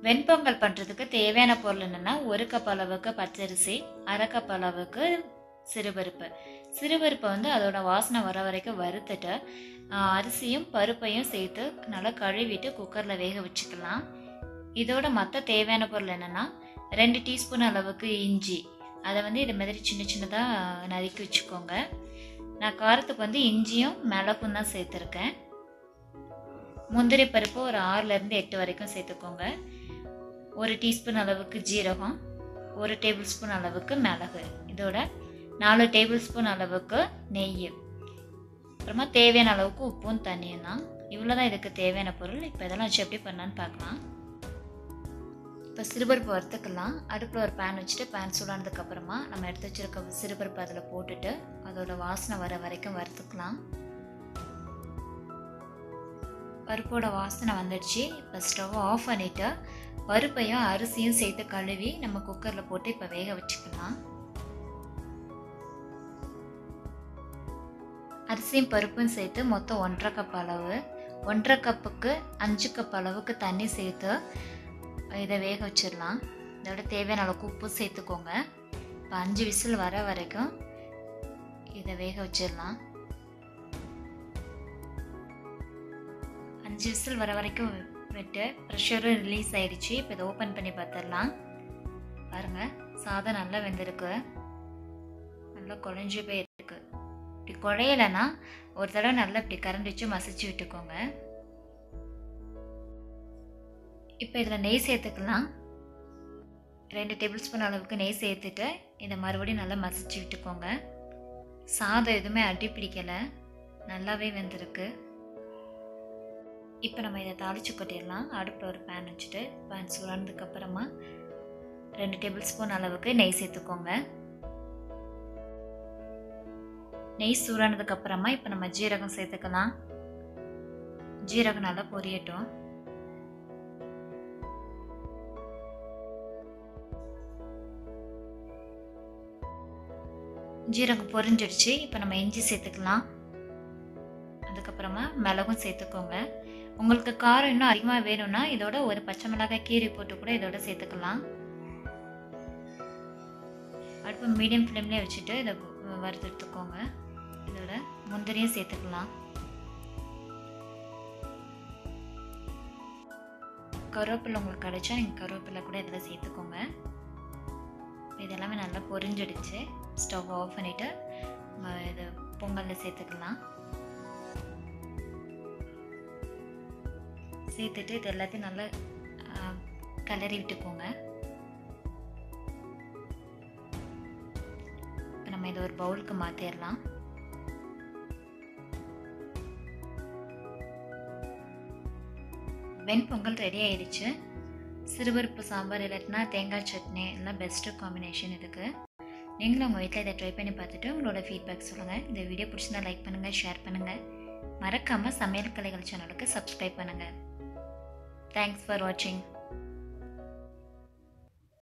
வெண்பொங்கல் பண்ணுறதுக்கு தேவையான பொருள் என்னென்னா ஒரு கப் அளவுக்கு பச்சரிசி அரை கப் அளவுக்கு சிறுபருப்பு சிறுபருப்பை வந்து அதோட வாசனை வர வரைக்கும் வறுத்துட்டு ஆ, அரிசியும் பருப்பையும் சேர்த்து நல்லா கழுவிட்டு குக்கரில் வேக வச்சுக்கலாம் இதோட மற்ற தேவையான பொருள் என்னென்னா ரெண்டு டீஸ்பூன் அளவுக்கு இஞ்சி அதை வந்து இது மாதிரி சின்ன சின்னதாக நறுக்கி வச்சுக்கோங்க நான் காரத்துக்கு வந்து இஞ்சியும் மிளகும் தான் சேர்த்துருக்கேன் முந்திரி பருப்பு ஒரு ஆறுலேருந்து எட்டு வரைக்கும் சேர்த்துக்கோங்க ஒரு டீஸ்பூன் அளவுக்கு ஜீரகம் ஒரு டேபிள் ஸ்பூன் அளவுக்கு மிளகு இதோட நாலு டேபிள் ஸ்பூன் அளவுக்கு நெய் அப்புறமா தேவையான அளவுக்கு உப்பும் தண்ணியும் தான் இவ்வளோ தான் இதுக்கு தேவையான பொருள் இப்போ இதெல்லாம் வச்சு எப்படி பண்ணலான்னு பார்க்கலாம் இப்போ சிறுபருப்பு வறுத்துக்கலாம் அடுப்பில் ஒரு பேன் வச்சுட்டு பேன் சூடானதுக்கப்புறமா நம்ம எடுத்து வச்சிருக்க சிறுபருப்பு அதில் போட்டுட்டு அதோட வாசனை வர வரைக்கும் வறுத்துக்கலாம் பருப்போட வாசனை வந்துடுச்சு இப்போ ஸ்டவ் ஆஃப் பண்ணிவிட்டு பருப்பையும் அரிசியும் சேர்த்து கழுவி நம்ம குக்கரில் போட்டு இப்போ வேக வச்சுக்கலாம் அரிசியும் பருப்பும் சேர்த்து மொத்தம் ஒன்றரை கப் அளவு ஒன்றரை கப்புக்கு அஞ்சு கப் அளவுக்கு தண்ணி சேர்த்து இதை வேக வச்சிடலாம் இதோட தேவையான அளவுக்கு உப்பு சேர்த்துக்கோங்க இப்போ அஞ்சு விசில் வர வரைக்கும் இதை வேக வச்சிடலாம் அஞ்சு விசில் வர வரைக்கும் விட்டு ப்ரெஷரும் ரிலீஸ் ஆயிடுச்சு இப்போ இதை ஓப்பன் பண்ணி பார்த்துடலாம் பாருங்கள் சாதம் நல்லா வெந்திருக்கு நல்லா குழஞ்சி போய் இருக்கு இப்படி குழையலைன்னா ஒரு தடவை நல்லா இப்படி கரண்ட் வச்சு மசிச்சு விட்டுக்கோங்க இப்போ இதில் நெய் சேர்த்துக்கலாம் ரெண்டு டேபிள் ஸ்பூன் அளவுக்கு நெய் சேர்த்துட்டு இதை மறுபடியும் நல்லா மசிச்சு விட்டுக்கோங்க சாதம் எதுவுமே அடி பிடிக்கலை நல்லாவே வெந்திருக்கு இப்போ நம்ம இதை தாளிச்சு கொட்டிடலாம் அடுப்பில் ஒரு பேன் வச்சுட்டு பேன் சூடானதுக்கப்புறமா ரெண்டு டேபிள் ஸ்பூன் அளவுக்கு நெய் சேர்த்துக்கோங்க நெய் சூடானதுக்கப்புறமா இப்போ நம்ம ஜீரகம் சேர்த்துக்கலாம் ஜீரகம் நல்லா பொரியட்டும் ஜீரகம் பொரிஞ்சிடுச்சு இப்போ நம்ம இஞ்சி சேர்த்துக்கலாம் அதுக்கப்புறமா மிளகும் சேர்த்துக்கோங்க உங்களுக்கு காரம் இன்னும் அதிகமாக வேணும்னா இதோட ஒரு பச்சை மிளகாய் கீரி போட்டு கூட இதோட சேர்த்துக்கலாம் அடுப்பு மீடியம் ஃப்ளேம்லேயே வச்சுட்டு இதை வறுத்து எடுத்துக்கோங்க இதோட முந்திரியும் சேர்த்துக்கலாம் கருவேப்பிலை உங்களுக்கு கிடைச்சா நீங்கள் கருவேப்பிலை கூட இதில் சேர்த்துக்கோங்க இதெல்லாமே நல்லா பொரிஞ்சிடுச்சு ஸ்டவ் ஆஃப் பண்ணிவிட்டு இது பொங்கலில் சேர்த்துக்கலாம் சேர்த்துட்டு இது எல்லாத்தையும் நல்லா கலரி விட்டுக்கோங்க இப்போ நம்ம இதை ஒரு பவுலுக்கு மாற்றிடலாம் வெண்பொங்கல் ரெடி ஆயிடுச்சு சிறுபருப்பு சாம்பார் இல்லாட்டினா தேங்காய் சட்னி எல்லாம் பெஸ்ட்டு காம்பினேஷன் இதுக்கு நீங்களும் உங்கள் வீட்டில் இதை ட்ரை பண்ணி பார்த்துட்டு உங்களோட ஃபீட்பேக் சொல்லுங்கள் இந்த வீடியோ பிடிச்சிருந்தா லைக் பண்ணுங்கள் ஷேர் பண்ணுங்கள் மறக்காமல் சமையல் கலைகள் சேனலுக்கு சப்ஸ்கிரைப் பண்ணுங்கள் தேங்க்ஸ் ஃபார் வாட்சிங்